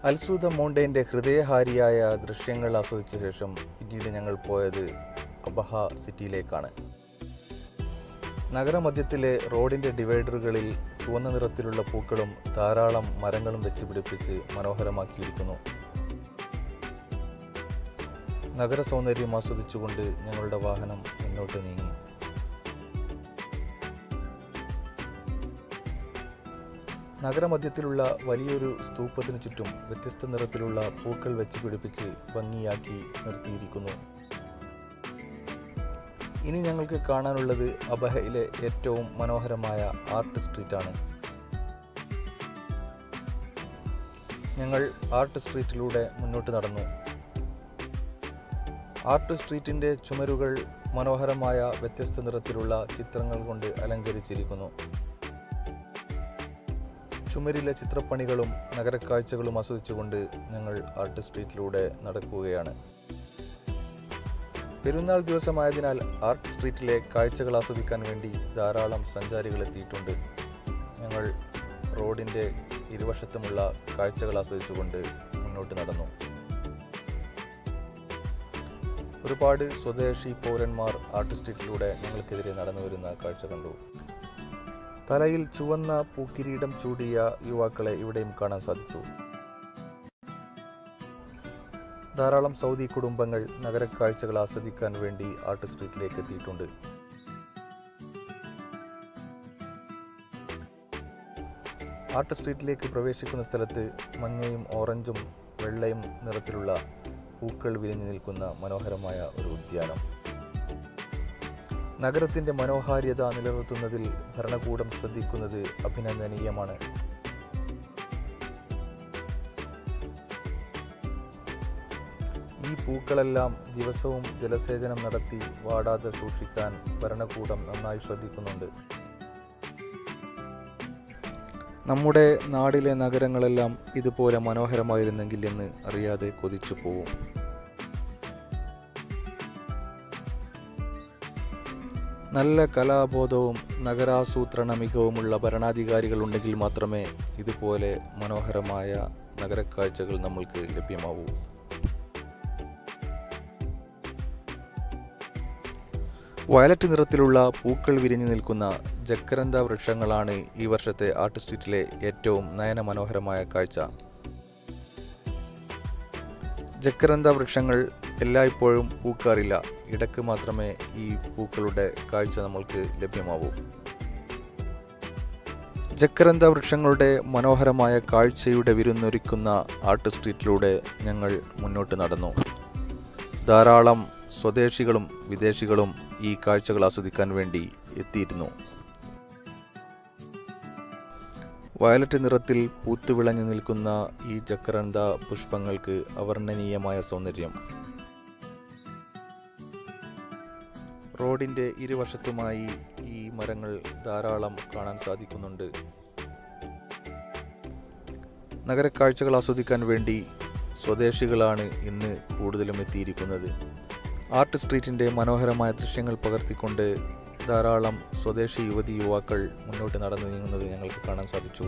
അൽസൂദ മൗണ്ടൈൻ്റെ ഹൃദയഹാരിയായ ദൃശ്യങ്ങൾ ആസ്വദിച്ച ശേഷം പിന്നീട് ഞങ്ങൾ പോയത് അബഹ സിറ്റിയിലേക്കാണ് നഗരമധ്യത്തിലെ റോഡിൻ്റെ ഡിവൈഡറുകളിൽ ചുവന്ന നിറത്തിലുള്ള പൂക്കളും ധാരാളം മരങ്ങളും വെച്ച് പിടിപ്പിച്ച് മനോഹരമാക്കിയിരിക്കുന്നു നഗര സൗന്ദര്യം ആസ്വദിച്ചുകൊണ്ട് ഞങ്ങളുടെ വാഹനം മുന്നോട്ട് നീങ്ങി നഗരമധ്യത്തിലുള്ള വലിയൊരു സ്തൂപത്തിനു ചുറ്റും വ്യത്യസ്ത നിറത്തിലുള്ള പൂക്കൾ വെച്ച് പിടിപ്പിച്ച് ഭംഗിയാക്കി നിർത്തിയിരിക്കുന്നു ഇനി ഞങ്ങൾക്ക് കാണാനുള്ളത് അബഹയിലെ ഏറ്റവും മനോഹരമായ ആർട്ട് സ്ട്രീറ്റാണ് ഞങ്ങൾ ആർട്ട് സ്ട്രീറ്റിലൂടെ മുന്നോട്ട് നടന്നു ആർട്ട് സ്ട്രീറ്റിൻ്റെ ചുമരുകൾ മനോഹരമായ വ്യത്യസ്ത നിറത്തിലുള്ള ചിത്രങ്ങൾ കൊണ്ട് അലങ്കരിച്ചിരിക്കുന്നു ചുമരിലെ ചിത്രപ്പണികളും നഗരക്കാഴ്ചകളും ആസ്വദിച്ചുകൊണ്ട് ഞങ്ങൾ ആർട്ട് സ്ട്രീറ്റിലൂടെ നടക്കുകയാണ് പെരുന്നാൾ ദിവസമായതിനാൽ ആർട്ട് സ്ട്രീറ്റിലെ കാഴ്ചകൾ ആസ്വദിക്കാൻ വേണ്ടി ധാരാളം സഞ്ചാരികൾ എത്തിയിട്ടുണ്ട് ഞങ്ങൾ റോഡിൻ്റെ ഇരുവശത്തുമുള്ള കാഴ്ചകൾ ആസ്വദിച്ചുകൊണ്ട് മുന്നോട്ട് നടന്നു ഒരുപാട് സ്വദേശി പൗരന്മാർ ആർട്ട് സ്ട്രീറ്റിലൂടെ ഞങ്ങൾക്കെതിരെ നടന്നു വരുന്ന കാഴ്ച കണ്ടു തലയിൽ ചുവന്ന പൂക്കിരീടം ചൂടിയ യുവാക്കളെ ഇവിടെയും കാണാൻ സാധിച്ചു ധാരാളം സൗദി കുടുംബങ്ങൾ നഗരക്കാഴ്ചകൾ ആസ്വദിക്കാൻ വേണ്ടി ആർട്ട് സ്ട്രീറ്റിലേക്ക് എത്തിയിട്ടുണ്ട് ആർട്ട് സ്ട്രീറ്റിലേക്ക് പ്രവേശിക്കുന്ന സ്ഥലത്ത് മഞ്ഞയും ഓറഞ്ചും വെള്ളയും നിറത്തിലുള്ള പൂക്കൾ വിരിഞ്ഞു നിൽക്കുന്ന മനോഹരമായ ഒരു ഉദ്യാനം നഗരത്തിൻ്റെ മനോഹാരിത നിലനിർത്തുന്നതിൽ ഭരണകൂടം ശ്രദ്ധിക്കുന്നത് അഭിനന്ദനീയമാണ് ഈ പൂക്കളെല്ലാം ദിവസവും ജലസേചനം നടത്തി വാടാതെ സൂക്ഷിക്കാൻ ഭരണകൂടം നന്നായി ശ്രദ്ധിക്കുന്നുണ്ട് നമ്മുടെ നാടിലെ നഗരങ്ങളെല്ലാം ഇതുപോലെ മനോഹരമായിരുന്നെങ്കിൽ എന്ന് അറിയാതെ കൊതിച്ചു പോവും നല്ല കലാബോധവും നഗരാസൂത്രണ മികവുമുള്ള ഭരണാധികാരികൾ ഉണ്ടെങ്കിൽ മാത്രമേ ഇതുപോലെ മനോഹരമായ നഗരക്കാഴ്ചകൾ നമ്മൾക്ക് ലഭ്യമാവൂ വയലറ്റ് നിറത്തിലുള്ള പൂക്കൾ വിരിഞ്ഞു നിൽക്കുന്ന ജക്കരന്ത വൃക്ഷങ്ങളാണ് ഈ വർഷത്തെ ആർട്ട് സ്ട്രീറ്റിലെ ഏറ്റവും നയനമനോഹരമായ കാഴ്ച ജക്കരന്ത വൃക്ഷങ്ങൾ എല്ലായ്പ്പോഴും പൂക്കാറില്ല ഇടയ്ക്ക് മാത്രമേ ഈ പൂക്കളുടെ കാഴ്ച നമ്മൾക്ക് ലഭ്യമാവൂ ജക്കരന്ത വൃക്ഷങ്ങളുടെ മനോഹരമായ കാഴ്ചയുടെ വിരുന്നൊരുക്കുന്ന ആർട്ട് സ്ട്രീറ്റിലൂടെ ഞങ്ങൾ മുന്നോട്ട് നടന്നു ധാരാളം സ്വദേശികളും വിദേശികളും ഈ കാഴ്ചകൾ ആസ്വദിക്കാൻ വേണ്ടി എത്തിയിരുന്നു വയലറ്റ് നിറത്തിൽ പൂത്തുവിളഞ്ഞു നിൽക്കുന്ന ഈ ചക്രന്ത പുഷ്പങ്ങൾക്ക് അവർണ്ണനീയമായ സൗന്ദര്യം റോഡിൻ്റെ ഇരുവശത്തുമായി ഈ മരങ്ങൾ ധാരാളം കാണാൻ സാധിക്കുന്നുണ്ട് നഗരക്കാഴ്ചകൾ ആസ്വദിക്കാൻ വേണ്ടി സ്വദേശികളാണ് ഇന്ന് കൂടുതലും എത്തിയിരിക്കുന്നത് ആർട്ട് സ്ട്രീറ്റിൻ്റെ മനോഹരമായ ദൃശ്യങ്ങൾ പകർത്തിക്കൊണ്ട് ധാരാളം സ്വദേശി യുവതി യുവാക്കൾ മുന്നോട്ട് നടന്നു നീങ്ങുന്നത് ഞങ്ങൾക്ക് കാണാൻ സാധിച്ചു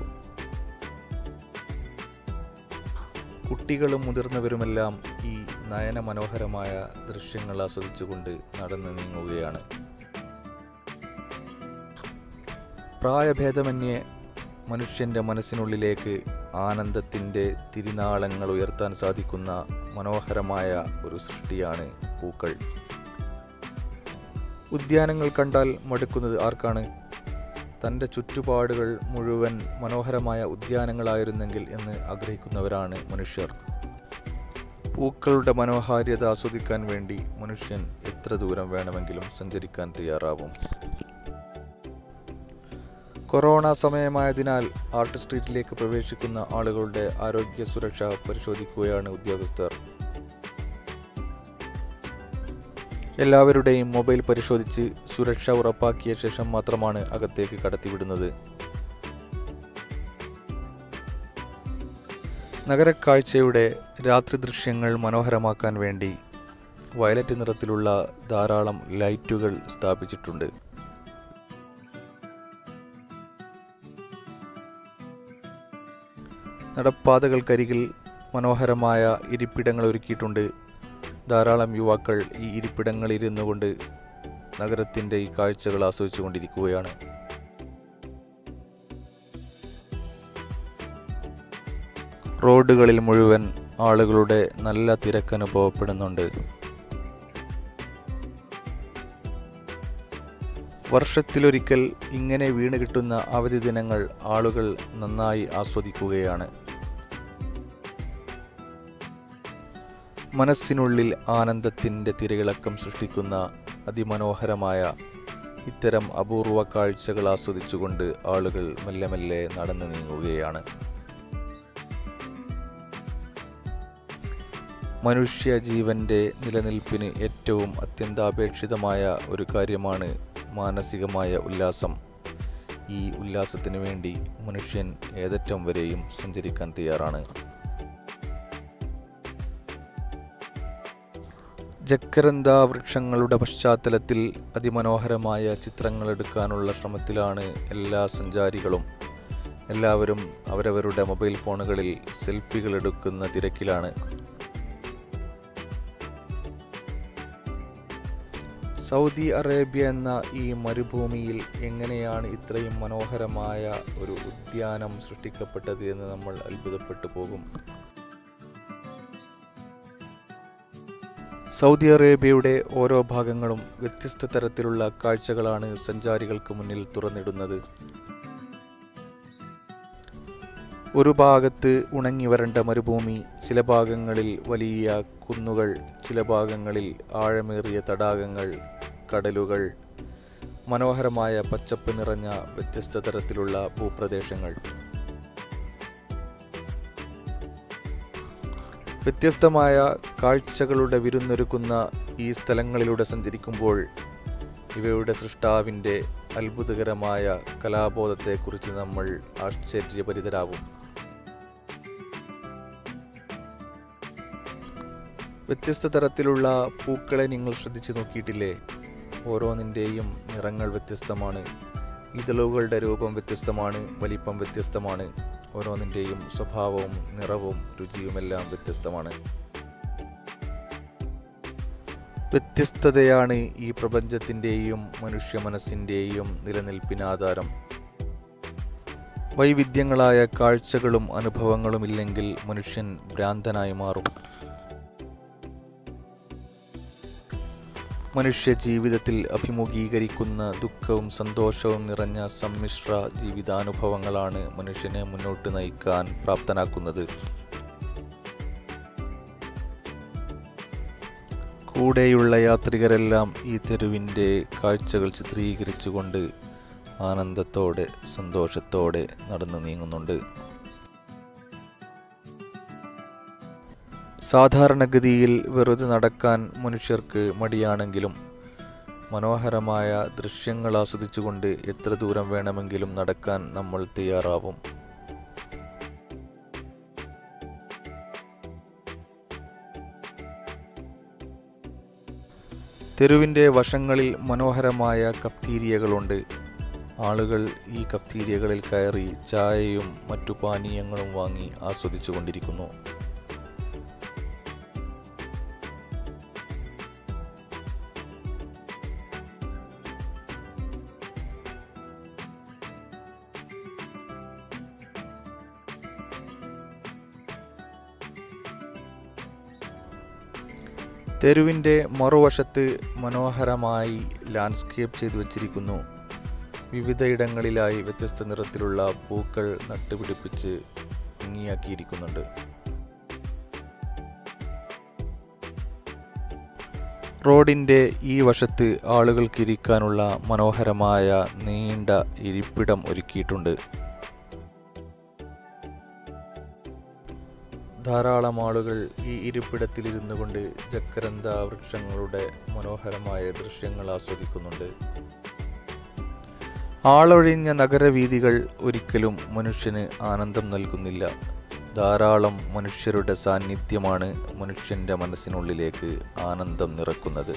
കുട്ടികളും മുതിർന്നവരുമെല്ലാം ഈ നയന മനോഹരമായ ദൃശ്യങ്ങൾ ആസ്വദിച്ചുകൊണ്ട് നടന്നു നീങ്ങുകയാണ് പ്രായഭേദമന്യേ മനുഷ്യൻ്റെ മനസ്സിനുള്ളിലേക്ക് ആനന്ദത്തിൻ്റെ തിരിനാളങ്ങൾ ഉയർത്താൻ സാധിക്കുന്ന മനോഹരമായ ഒരു സൃഷ്ടിയാണ് പൂക്കൾ ഉദ്യാനങ്ങൾ കണ്ടാൽ മടുക്കുന്നത് ആർക്കാണ് തൻ്റെ ചുറ്റുപാടുകൾ മുഴുവൻ മനോഹരമായ ഉദ്യാനങ്ങളായിരുന്നെങ്കിൽ എന്ന് ആഗ്രഹിക്കുന്നവരാണ് മനുഷ്യർ പൂക്കളുടെ മനോഹാരിത ആസ്വദിക്കാൻ വേണ്ടി മനുഷ്യൻ എത്ര ദൂരം വേണമെങ്കിലും സഞ്ചരിക്കാൻ തയ്യാറാവും കൊറോണ സമയമായതിനാൽ ആർട്ട് സ്ട്രീറ്റിലേക്ക് പ്രവേശിക്കുന്ന ആളുകളുടെ ആരോഗ്യ സുരക്ഷ പരിശോധിക്കുകയാണ് ഉദ്യോഗസ്ഥർ എല്ലാവരുടെയും മൊബൈൽ പരിശോധിച്ച് സുരക്ഷ ഉറപ്പാക്കിയ ശേഷം മാത്രമാണ് അകത്തേക്ക് കടത്തിവിടുന്നത് നഗരക്കാഴ്ചയുടെ രാത്രി ദൃശ്യങ്ങൾ മനോഹരമാക്കാൻ വേണ്ടി വയലറ്റ് നിറത്തിലുള്ള ധാരാളം ലൈറ്റുകൾ സ്ഥാപിച്ചിട്ടുണ്ട് നടപ്പാതകൾക്കരികിൽ മനോഹരമായ ഇരിപ്പിടങ്ങൾ ഒരുക്കിയിട്ടുണ്ട് ധാരാളം യുവാക്കൾ ഈ ഇരിപ്പിടങ്ങളിൽ ഇരുന്നു കൊണ്ട് നഗരത്തിൻ്റെ ഈ കാഴ്ചകൾ ആസ്വദിച്ചു കൊണ്ടിരിക്കുകയാണ് റോഡുകളിൽ മുഴുവൻ ആളുകളുടെ നല്ല തിരക്കനുഭവപ്പെടുന്നുണ്ട് വർഷത്തിലൊരിക്കൽ ഇങ്ങനെ വീണ് കിട്ടുന്ന അവധി ദിനങ്ങൾ ആളുകൾ നന്നായി ആസ്വദിക്കുകയാണ് മനസ്സിനുള്ളിൽ ആനന്ദത്തിൻ്റെ തിരയിളക്കം സൃഷ്ടിക്കുന്ന അതിമനോഹരമായ ഇത്തരം അപൂർവ കാഴ്ചകൾ ആസ്വദിച്ചുകൊണ്ട് ആളുകൾ മെല്ലെ മെല്ലെ നടന്നു നീങ്ങുകയാണ് മനുഷ്യ ജീവന്റെ നിലനിൽപ്പിന് ഏറ്റവും അത്യന്താപേക്ഷിതമായ ഒരു കാര്യമാണ് മാനസികമായ ഉല്ലാസം ഈ ഉല്ലാസത്തിന് വേണ്ടി മനുഷ്യൻ ഏതറ്റം വരെയും സഞ്ചരിക്കാൻ തയ്യാറാണ് ജക്കരന്ത വൃക്ഷങ്ങളുടെ പശ്ചാത്തലത്തിൽ അതിമനോഹരമായ ചിത്രങ്ങൾ എടുക്കാനുള്ള ശ്രമത്തിലാണ് എല്ലാ സഞ്ചാരികളും എല്ലാവരും അവരവരുടെ മൊബൈൽ ഫോണുകളിൽ സെൽഫികൾ എടുക്കുന്ന തിരക്കിലാണ് സൗദി അറേബ്യ എന്ന ഈ മരുഭൂമിയിൽ എങ്ങനെയാണ് ഇത്രയും മനോഹരമായ ഒരു ഉദ്യാനം സൃഷ്ടിക്കപ്പെട്ടത് എന്ന് നമ്മൾ അത്ഭുതപ്പെട്ടു പോകും സൗദി അറേബ്യയുടെ ഓരോ ഭാഗങ്ങളും വ്യത്യസ്ത തരത്തിലുള്ള കാഴ്ചകളാണ് സഞ്ചാരികൾക്ക് മുന്നിൽ തുറന്നിടുന്നത് ഒരു ഭാഗത്ത് ഉണങ്ങി വരണ്ട മരുഭൂമി ചില ഭാഗങ്ങളിൽ വലിയ കുന്നുകൾ ചില ഭാഗങ്ങളിൽ ആഴമേറിയ തടാകങ്ങൾ കടലുകൾ മനോഹരമായ പച്ചപ്പ് നിറഞ്ഞ വ്യത്യസ്ത തരത്തിലുള്ള ഭൂപ്രദേശങ്ങൾ വ്യത്യസ്തമായ കാഴ്ചകളുടെ വിരുന്നൊരുക്കുന്ന ഈ സ്ഥലങ്ങളിലൂടെ സഞ്ചരിക്കുമ്പോൾ ഇവയുടെ സൃഷ്ടാവിൻ്റെ അത്ഭുതകരമായ കലാബോധത്തെക്കുറിച്ച് നമ്മൾ ആശ്ചര്യഭരിതരാകും വ്യത്യസ്ത തരത്തിലുള്ള പൂക്കളെ നിങ്ങൾ ശ്രദ്ധിച്ചു നോക്കിയിട്ടില്ലേ ഓരോന്നിൻ്റെയും നിറങ്ങൾ വ്യത്യസ്തമാണ് ഇതളുകളുടെ രൂപം വ്യത്യസ്തമാണ് വലിപ്പം വ്യത്യസ്തമാണ് ഓരോന്നിൻ്റെയും സ്വഭാവവും നിറവും രുചിയുമെല്ലാം വ്യത്യസ്തമാണ് വ്യത്യസ്തതയാണ് ഈ പ്രപഞ്ചത്തിൻ്റെയും മനുഷ്യ മനസ്സിൻ്റെയും നിലനിൽപ്പിനാധാരം വൈവിധ്യങ്ങളായ കാഴ്ചകളും അനുഭവങ്ങളും ഇല്ലെങ്കിൽ മനുഷ്യൻ ഭ്രാന്തനായി മാറും മനുഷ്യ ജീവിതത്തിൽ അഭിമുഖീകരിക്കുന്ന ദുഃഖവും സന്തോഷവും നിറഞ്ഞ സമ്മിശ്ര ജീവിതാനുഭവങ്ങളാണ് മനുഷ്യനെ മുന്നോട്ട് നയിക്കാൻ പ്രാപ്തനാക്കുന്നത് കൂടെയുള്ള യാത്രികരെല്ലാം ഈ തെരുവിൻ്റെ കാഴ്ചകൾ ചിത്രീകരിച്ചുകൊണ്ട് ആനന്ദത്തോടെ സന്തോഷത്തോടെ നടന്നു നീങ്ങുന്നുണ്ട് സാധാരണഗതിയിൽ വെറുതെ നടക്കാൻ മനുഷ്യർക്ക് മടിയാണെങ്കിലും മനോഹരമായ ദൃശ്യങ്ങൾ ആസ്വദിച്ചുകൊണ്ട് എത്ര ദൂരം വേണമെങ്കിലും നടക്കാൻ നമ്മൾ തയ്യാറാവും തെരുവിൻ്റെ വശങ്ങളിൽ മനോഹരമായ കഫ്തീരിയകളുണ്ട് ആളുകൾ ഈ കഫ്തീരിയകളിൽ കയറി ചായയും മറ്റു പാനീയങ്ങളും വാങ്ങി ആസ്വദിച്ചു കൊണ്ടിരിക്കുന്നു തെരുവിൻ്റെ മറുവശത്ത് മനോഹരമായി ലാൻഡ്സ്കേപ്പ് ചെയ്തു വച്ചിരിക്കുന്നു വിവിധയിടങ്ങളിലായി വ്യത്യസ്ത നിറത്തിലുള്ള പൂക്കൾ നട്ടുപിടിപ്പിച്ച് ഭംഗിയാക്കിയിരിക്കുന്നുണ്ട് റോഡിൻ്റെ ഈ വശത്ത് ആളുകൾക്ക് ഇരിക്കാനുള്ള മനോഹരമായ നീണ്ട ഇരിപ്പിടം ഒരുക്കിയിട്ടുണ്ട് ധാരാളം ആളുകൾ ഈ ഇരിപ്പിടത്തിലിരുന്നു കൊണ്ട് ജക്കരന്ത വൃക്ഷങ്ങളുടെ മനോഹരമായ ദൃശ്യങ്ങൾ ആസ്വദിക്കുന്നുണ്ട് ആളൊഴിഞ്ഞ നഗരവീഥികൾ ഒരിക്കലും മനുഷ്യന് ആനന്ദം നൽകുന്നില്ല ധാരാളം മനുഷ്യരുടെ സാന്നിധ്യമാണ് മനുഷ്യൻ്റെ മനസ്സിനുള്ളിലേക്ക് ആനന്ദം നിറക്കുന്നത്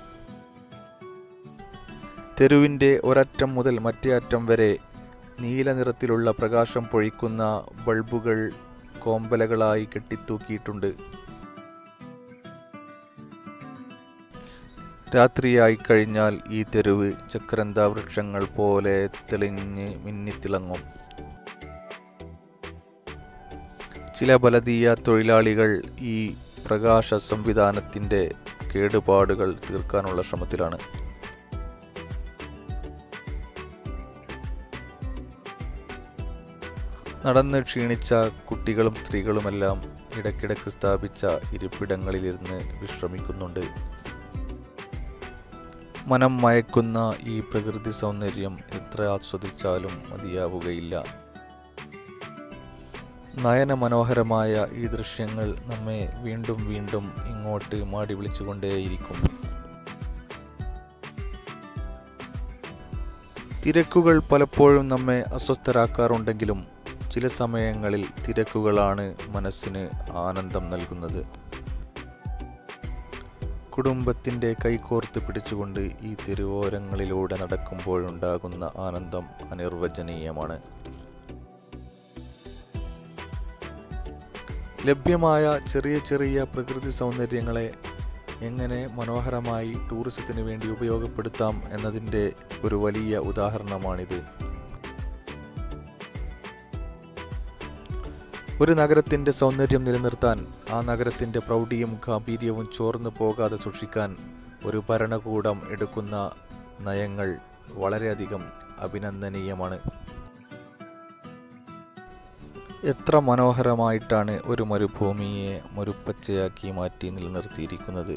തെരുവിൻ്റെ ഒരറ്റം മുതൽ മറ്റേ അറ്റം വരെ നീല നിറത്തിലുള്ള പ്രകാശം പൊഴിക്കുന്ന ബൾബുകൾ കോമ്പലകളായി കെട്ടിത്തൂക്കിയിട്ടുണ്ട് രാത്രിയായി കഴിഞ്ഞാൽ ഈ തെരുവ് ചക്രന്ത വൃക്ഷങ്ങൾ പോലെ തെളിഞ്ഞ് മിന്നിത്തിളങ്ങും ചില ബലതീയ തൊഴിലാളികൾ ഈ പ്രകാശ സംവിധാനത്തിൻ്റെ കേടുപാടുകൾ തീർക്കാനുള്ള ശ്രമത്തിലാണ് നടന്ന് ക്ഷീണിച്ച കുട്ടികളും സ്ത്രീകളുമെല്ലാം ഇടയ്ക്കിടയ്ക്ക് സ്ഥാപിച്ച ഇരിപ്പിടങ്ങളിലിരുന്ന് വിശ്രമിക്കുന്നുണ്ട് മനം മയക്കുന്ന ഈ പ്രകൃതി സൗന്ദര്യം എത്ര ആസ്വദിച്ചാലും മതിയാവുകയില്ല നയന മനോഹരമായ ഈ ദൃശ്യങ്ങൾ നമ്മെ വീണ്ടും വീണ്ടും ഇങ്ങോട്ട് മാടി വിളിച്ചുകൊണ്ടേയിരിക്കും തിരക്കുകൾ പലപ്പോഴും നമ്മെ അസ്വസ്ഥരാക്കാറുണ്ടെങ്കിലും ചില സമയങ്ങളിൽ തിരക്കുകളാണ് മനസ്സിന് ആനന്ദം നൽകുന്നത് കുടുംബത്തിൻ്റെ കൈകോർത്ത് പിടിച്ചുകൊണ്ട് ഈ തെരുവോരങ്ങളിലൂടെ നടക്കുമ്പോഴുണ്ടാകുന്ന ആനന്ദം അനിർവചനീയമാണ് ലഭ്യമായ ചെറിയ ചെറിയ പ്രകൃതി സൗന്ദര്യങ്ങളെ എങ്ങനെ മനോഹരമായി ടൂറിസത്തിന് വേണ്ടി ഉപയോഗപ്പെടുത്താം എന്നതിൻ്റെ ഒരു വലിയ ഉദാഹരണമാണിത് ഒരു നഗരത്തിൻ്റെ സൗന്ദര്യം നിലനിർത്താൻ ആ നഗരത്തിൻ്റെ പ്രൗഢിയും ഗാംഭീര്യവും ചോർന്നു പോകാതെ സൂക്ഷിക്കാൻ ഒരു ഭരണകൂടം എടുക്കുന്ന നയങ്ങൾ വളരെയധികം അഭിനന്ദനീയമാണ് എത്ര മനോഹരമായിട്ടാണ് ഒരു മരുഭൂമിയെ മരുപ്പച്ചയാക്കി മാറ്റി നിലനിർത്തിയിരിക്കുന്നത്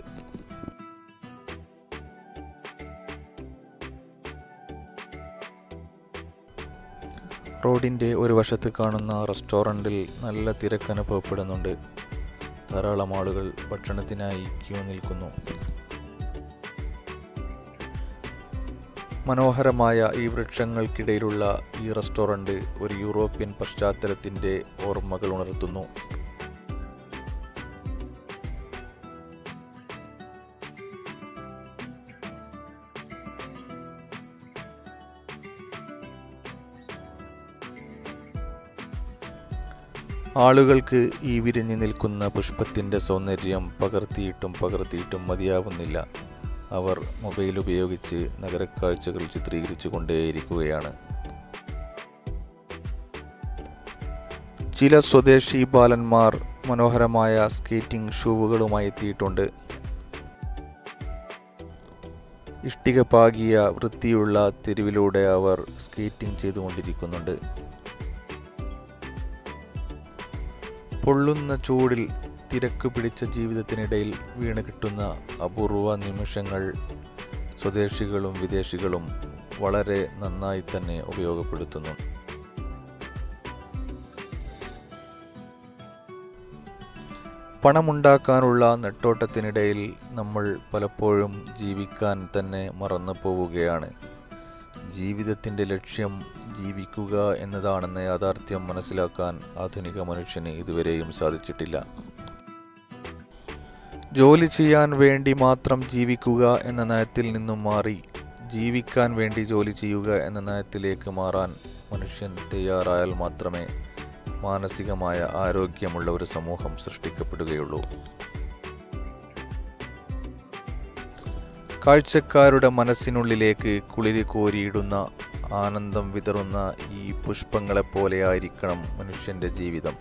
റോഡിൻ്റെ ഒരു വശത്ത് കാണുന്ന റെസ്റ്റോറൻറ്റിൽ നല്ല തിരക്ക് അനുഭവപ്പെടുന്നുണ്ട് ധാരാളം ആളുകൾ ഭക്ഷണത്തിനായി ക്യൂ നിൽക്കുന്നു മനോഹരമായ ഈ വൃക്ഷങ്ങൾക്കിടയിലുള്ള ഈ റെസ്റ്റോറൻറ്റ് ഒരു യൂറോപ്യൻ പശ്ചാത്തലത്തിൻ്റെ ഓർമ്മകൾ ഉണർത്തുന്നു ആളുകൾക്ക് ഈ വിരിഞ്ഞു നിൽക്കുന്ന പുഷ്പത്തിൻ്റെ സൗന്ദര്യം പകർത്തിയിട്ടും പകർത്തിയിട്ടും മതിയാവുന്നില്ല അവർ മൊബൈൽ ഉപയോഗിച്ച് നഗരക്കാഴ്ചകൾ ചിത്രീകരിച്ചു കൊണ്ടേയിരിക്കുകയാണ് ചില സ്വദേശി ബാലന്മാർ മനോഹരമായ സ്കേറ്റിംഗ് ഷൂവുകളുമായി എത്തിയിട്ടുണ്ട് ഇഷ്ടിക പാകിയ വൃത്തിയുള്ള തെരുവിലൂടെ അവർ സ്കേറ്റിംഗ് ചെയ്തുകൊണ്ടിരിക്കുന്നുണ്ട് പൊള്ളുന്ന ചൂടിൽ തിരക്ക് പിടിച്ച ജീവിതത്തിനിടയിൽ വീണ് കിട്ടുന്ന അപൂർവ നിമിഷങ്ങൾ സ്വദേശികളും വിദേശികളും വളരെ നന്നായി തന്നെ ഉപയോഗപ്പെടുത്തുന്നു പണമുണ്ടാക്കാനുള്ള നെട്ടോട്ടത്തിനിടയിൽ നമ്മൾ പലപ്പോഴും ജീവിക്കാൻ തന്നെ മറന്നു പോവുകയാണ് ജീവിതത്തിൻ്റെ ലക്ഷ്യം ജീവിക്കുക എന്നതാണെന്ന യാഥാർത്ഥ്യം മനസ്സിലാക്കാൻ ആധുനിക മനുഷ്യന് ഇതുവരെയും സാധിച്ചിട്ടില്ല ജോലി ചെയ്യാൻ വേണ്ടി മാത്രം ജീവിക്കുക എന്ന നയത്തിൽ നിന്നും മാറി ജീവിക്കാൻ വേണ്ടി ജോലി ചെയ്യുക എന്ന നയത്തിലേക്ക് മാറാൻ മനുഷ്യൻ തയ്യാറായാൽ മാത്രമേ മാനസികമായ ആരോഗ്യമുള്ള ഒരു സമൂഹം സൃഷ്ടിക്കപ്പെടുകയുള്ളൂ കാഴ്ചക്കാരുടെ മനസ്സിനുള്ളിലേക്ക് കുളിരി കോരിയിടുന്ന ആനന്ദം വിതറുന്ന ഈ പുഷ്പങ്ങളെപ്പോലെ ആയിരിക്കണം മനുഷ്യന്റെ ജീവിതം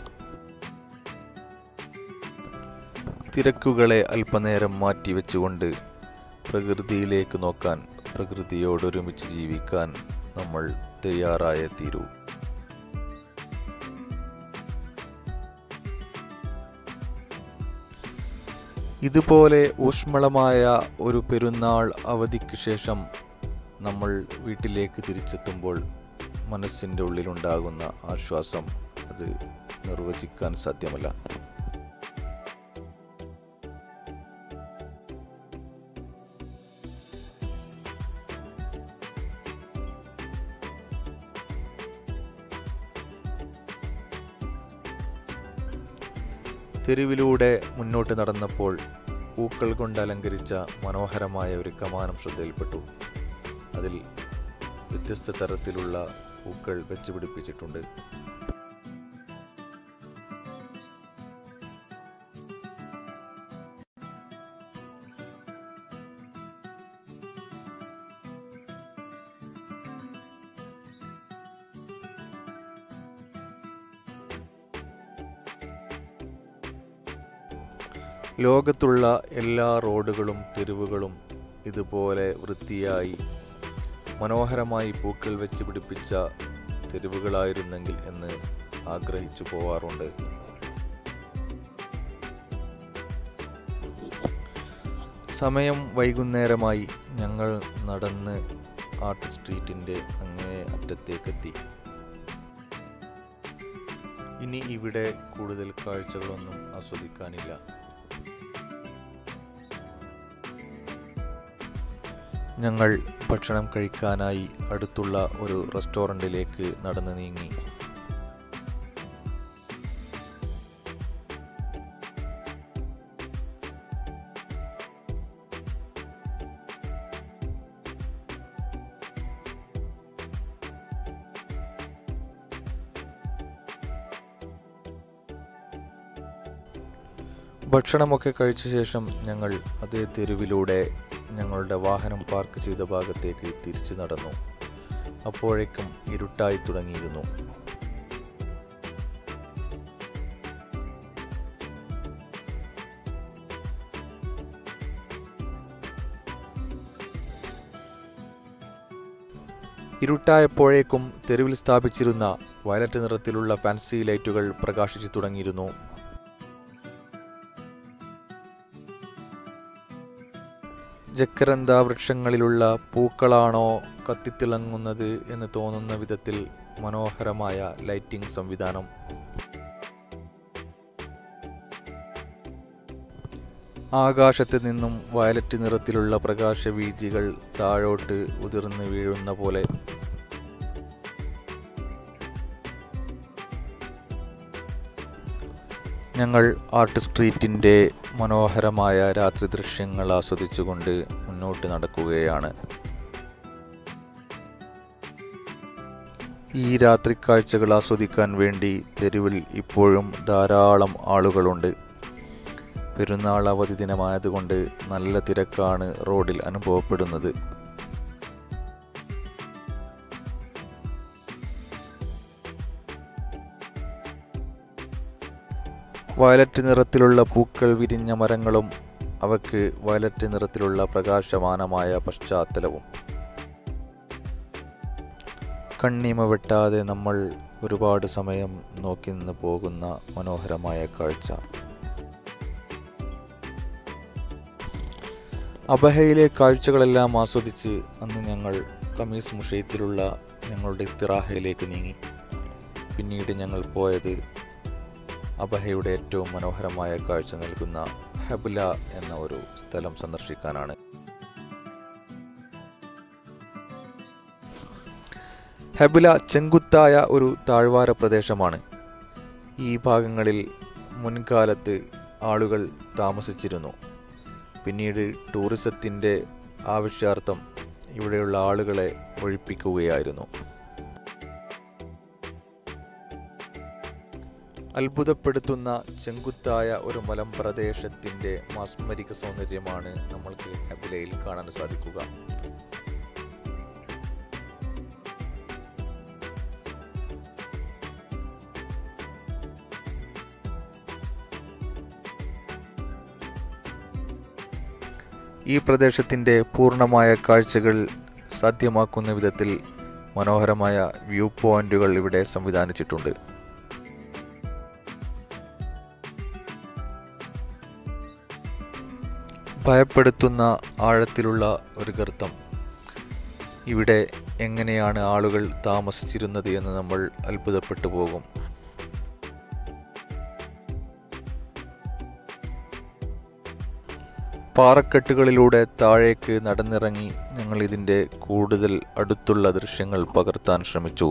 തിരക്കുകളെ അല്പനേരം മാറ്റിവെച്ചുകൊണ്ട് പ്രകൃതിയിലേക്ക് നോക്കാൻ പ്രകൃതിയോടൊരുമിച്ച് ജീവിക്കാൻ നമ്മൾ തയ്യാറായ തീരൂ ഇതുപോലെ ഊഷ്മളമായ ഒരു പെരുന്നാൾ അവധിക്ക് ശേഷം നമ്മൾ വീട്ടിലേക്ക് തിരിച്ചെത്തുമ്പോൾ മനസ്സിൻ്റെ ഉള്ളിലുണ്ടാകുന്ന ആശ്വാസം അത് നിർവചിക്കാൻ സാധ്യമല്ല തെരുവിലൂടെ മുന്നോട്ട് നടന്നപ്പോൾ പൂക്കൾ കൊണ്ട് അലങ്കരിച്ച മനോഹരമായ ഒരു കമാനം ശ്രദ്ധയിൽപ്പെട്ടു അതിൽ വ്യത്യസ്ത തരത്തിലുള്ള പൂക്കൾ വെച്ച് പിടിപ്പിച്ചിട്ടുണ്ട് ലോകത്തുള്ള എല്ലാ റോഡുകളും തെരുവുകളും ഇതുപോലെ വൃത്തിയായി മനോഹരമായി പൂക്കൾ വെച്ച് പിടിപ്പിച്ച തെരുവുകളായിരുന്നെങ്കിൽ എന്ന് ആഗ്രഹിച്ചു പോവാറുണ്ട് സമയം വൈകുന്നേരമായി ഞങ്ങൾ നടന്ന് ആർട്ട് സ്ട്രീറ്റിൻ്റെ അങ്ങേ അറ്റത്തേക്കെത്തി ഇനി ഇവിടെ കൂടുതൽ കാഴ്ചകളൊന്നും ആസ്വദിക്കാനില്ല ഞങ്ങൾ ഭക്ഷണം കഴിക്കാനായി അടുത്തുള്ള ഒരു റെസ്റ്റോറൻറ്റിലേക്ക് നടന്നു നീങ്ങി ഭക്ഷണമൊക്കെ കഴിച്ച ശേഷം ഞങ്ങൾ അതേ തെരുവിലൂടെ ഞങ്ങളുടെ വാഹനം പാർക്ക് ചെയ്ത ഭാഗത്തേക്ക് തിരിച്ചു നടന്നു അപ്പോഴേക്കും ഇരുട്ടായി തുടങ്ങിയിരുന്നു ഇരുട്ടായപ്പോഴേക്കും തെരുവിൽ സ്ഥാപിച്ചിരുന്ന വയലറ്റ് നിറത്തിലുള്ള ഫാൻസി ലൈറ്റുകൾ പ്രകാശിച്ചു തുടങ്ങിയിരുന്നു ജക്കരന്ത വൃക്ഷങ്ങളിലുള്ള പൂക്കളാണോ കത്തിത്തിളങ്ങുന്നത് എന്ന് തോന്നുന്ന വിധത്തിൽ മനോഹരമായ ലൈറ്റിംഗ് സംവിധാനം ആകാശത്ത് നിന്നും വയലറ്റ് നിറത്തിലുള്ള പ്രകാശവീഴ്ചകൾ താഴോട്ട് ഉതിർന്ന് വീഴുന്ന പോലെ ഞങ്ങൾ ആർട്ട് സ്ട്രീറ്റിൻ്റെ മനോഹരമായ രാത്രി ദൃശ്യങ്ങൾ ആസ്വദിച്ചുകൊണ്ട് മുന്നോട്ട് നടക്കുകയാണ് ഈ രാത്രി കാഴ്ചകൾ ആസ്വദിക്കാൻ വേണ്ടി തെരുവിൽ ഇപ്പോഴും ധാരാളം ആളുകളുണ്ട് പെരുന്നാൾ അവധി ദിനമായതുകൊണ്ട് നല്ല തിരക്കാണ് റോഡിൽ അനുഭവപ്പെടുന്നത് വയലറ്റ് നിറത്തിലുള്ള പൂക്കൾ വിരിഞ്ഞ മരങ്ങളും അവയ്ക്ക് വയലറ്റ് നിറത്തിലുള്ള പ്രകാശമാനമായ പശ്ചാത്തലവും കണ്ണിമ വെട്ടാതെ നമ്മൾ ഒരുപാട് സമയം നോക്കി നിന്ന് പോകുന്ന മനോഹരമായ കാഴ്ച അബഹയിലെ കാഴ്ചകളെല്ലാം ആസ്വദിച്ച് അന്ന് ഞങ്ങൾ കമീസ് മുഷയത്തിലുള്ള ഞങ്ങളുടെ ഇസ്തിറാഹയിലേക്ക് നീങ്ങി പിന്നീട് ഞങ്ങൾ പോയത് അബഹയുടെ ഏറ്റവും മനോഹരമായ കാഴ്ച നൽകുന്ന ഹബില എന്ന ഒരു സ്ഥലം സന്ദർശിക്കാനാണ് ഹബില ചെങ്കുത്തായ ഒരു താഴ്വാര പ്രദേശമാണ് ഈ ഭാഗങ്ങളിൽ മുൻകാലത്ത് ആളുകൾ താമസിച്ചിരുന്നു പിന്നീട് ടൂറിസത്തിൻ്റെ ആവശ്യാർത്ഥം ഇവിടെയുള്ള ആളുകളെ ഒഴിപ്പിക്കുകയായിരുന്നു അത്ഭുതപ്പെടുത്തുന്ന ചെങ്കുത്തായ ഒരു മലമ്പ്രദേശത്തിൻ്റെ മാസ്മരിക സൗന്ദര്യമാണ് നമ്മൾക്ക് ഹബിലയിൽ കാണാൻ സാധിക്കുക ഈ പ്രദേശത്തിൻ്റെ പൂർണ്ണമായ കാഴ്ചകൾ സാധ്യമാക്കുന്ന വിധത്തിൽ മനോഹരമായ വ്യൂ പോയിന്റുകൾ ഇവിടെ സംവിധാനിച്ചിട്ടുണ്ട് ഭയപ്പെടുത്തുന്ന ആഴത്തിലുള്ള ഒരു ഗർത്തം ഇവിടെ എങ്ങനെയാണ് ആളുകൾ താമസിച്ചിരുന്നത് എന്ന് നമ്മൾ അത്ഭുതപ്പെട്ടു പോകും പാറക്കെട്ടുകളിലൂടെ താഴേക്ക് നടന്നിറങ്ങി ഞങ്ങൾ ഇതിൻ്റെ കൂടുതൽ അടുത്തുള്ള ദൃശ്യങ്ങൾ പകർത്താൻ ശ്രമിച്ചു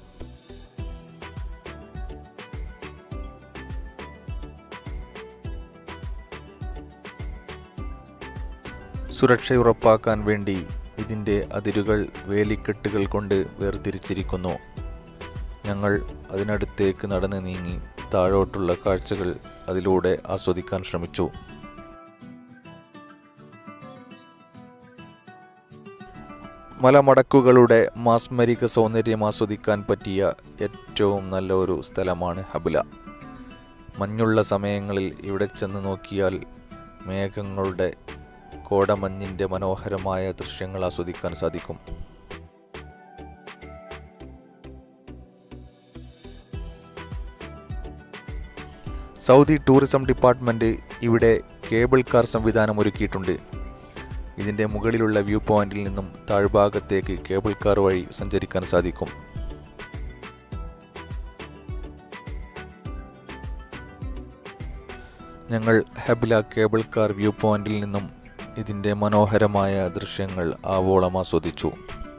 സുരക്ഷ ഉറപ്പാക്കാൻ വേണ്ടി ഇതിൻ്റെ അതിരുകൾ വേലിക്കെട്ടുകൾ കൊണ്ട് വേർതിരിച്ചിരിക്കുന്നു ഞങ്ങൾ അതിനടുത്തേക്ക് നടന്ന് നീങ്ങി താഴോട്ടുള്ള കാഴ്ചകൾ അതിലൂടെ ആസ്വദിക്കാൻ ശ്രമിച്ചു മലമടക്കുകളുടെ മാസ്മരിക സൗന്ദര്യം ആസ്വദിക്കാൻ പറ്റിയ ഏറ്റവും നല്ല ഒരു സ്ഥലമാണ് ഹബില മഞ്ഞുള്ള സമയങ്ങളിൽ ഇവിടെ ചെന്ന് നോക്കിയാൽ മേഘങ്ങളുടെ കോടമഞ്ഞിൻ്റെ മനോഹരമായ ദൃശ്യങ്ങൾ ആസ്വദിക്കാൻ സാധിക്കും സൗദി ടൂറിസം ഡിപ്പാർട്ട്മെൻറ്റ് ഇവിടെ കേബിൾ കാർ സംവിധാനം ഒരുക്കിയിട്ടുണ്ട് ഇതിൻ്റെ മുകളിലുള്ള വ്യൂ പോയിന്റിൽ നിന്നും താഴ്ഭാഗത്തേക്ക് കേബിൾ കാർ വഴി സഞ്ചരിക്കാൻ സാധിക്കും ഞങ്ങൾ ഹെബ്ല കേബിൾ കാർ വ്യൂ പോയിന്റിൽ നിന്നും ഇതിൻ്റെ മനോഹരമായ ദൃശ്യങ്ങൾ ആവോളം ആസ്വദിച്ചു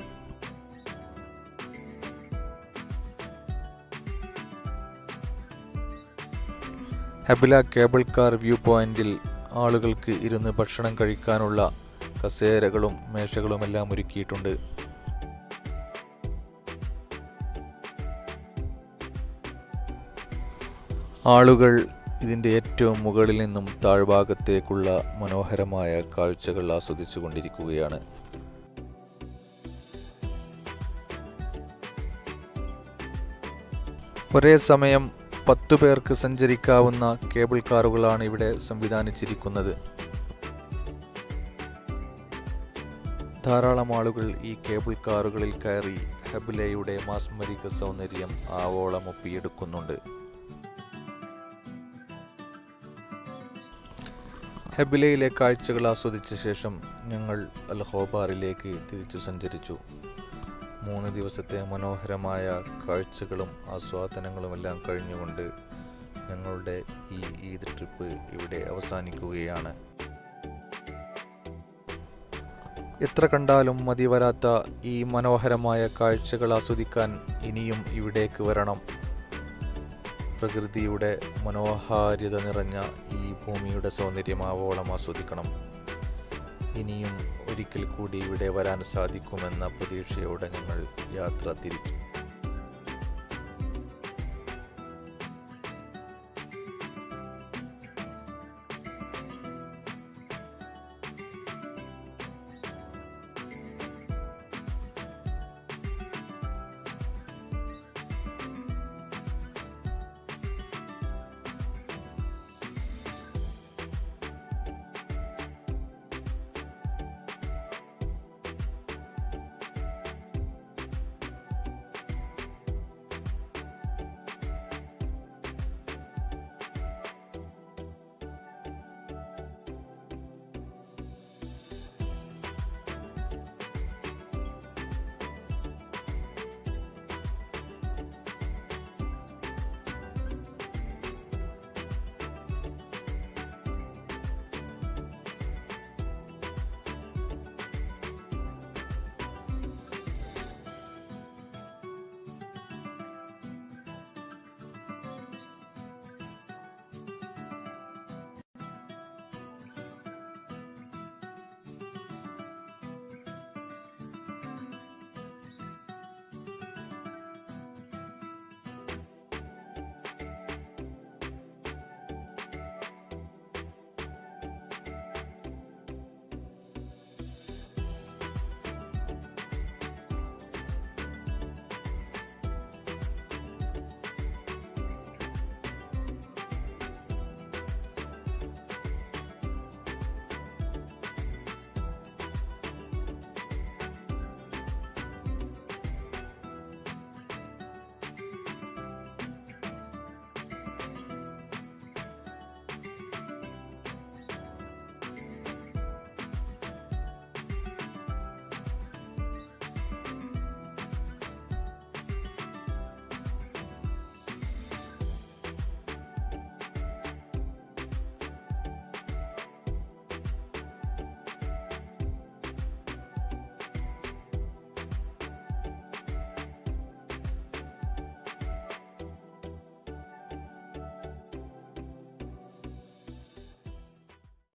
ഹെബില കേബിൾ കാർ വ്യൂ പോയിന്റിൽ ആളുകൾക്ക് ഇരുന്ന് ഭക്ഷണം കഴിക്കാനുള്ള കസേരകളും മേശകളുമെല്ലാം ഒരുക്കിയിട്ടുണ്ട് ആളുകൾ ഇതിൻ്റെ ഏറ്റവും മുകളിൽ നിന്നും താഴ്ഭാഗത്തേക്കുള്ള മനോഹരമായ കാഴ്ചകൾ ആസ്വദിച്ചു കൊണ്ടിരിക്കുകയാണ് ഒരേ സമയം പത്തു പേർക്ക് സഞ്ചരിക്കാവുന്ന കേബിൾ കാറുകളാണ് ഇവിടെ സംവിധാനിച്ചിരിക്കുന്നത് ധാരാളം ആളുകൾ ഈ കേബിൾ കാറുകളിൽ കയറി ഹെബിലയുടെ മാസ്മരിക സൗന്ദര്യം ആവോളം ഒപ്പിയെടുക്കുന്നുണ്ട് ഹെബിലയിലെ കാഴ്ചകൾ ആസ്വദിച്ച ശേഷം ഞങ്ങൾ അൽ ഹോബാറിലേക്ക് തിരിച്ചു സഞ്ചരിച്ചു മൂന്ന് ദിവസത്തെ മനോഹരമായ കാഴ്ചകളും ആസ്വാദനങ്ങളുമെല്ലാം കഴിഞ്ഞുകൊണ്ട് ഞങ്ങളുടെ ഈ ഈദ് ട്രിപ്പ് ഇവിടെ അവസാനിക്കുകയാണ് എത്ര കണ്ടാലും മതി വരാത്ത ഈ മനോഹരമായ കാഴ്ചകൾ ആസ്വദിക്കാൻ ഇനിയും ഇവിടേക്ക് വരണം പ്രകൃതിയുടെ മനോഹാരിത നിറഞ്ഞ ഈ ഭൂമിയുടെ സൗന്ദര്യം ആവോളം ആസ്വദിക്കണം ഇനിയും ഒരിക്കൽ കൂടി ഇവിടെ വരാൻ സാധിക്കുമെന്ന പ്രതീക്ഷയോടെ ഞങ്ങൾ യാത്ര തിരിച്ചു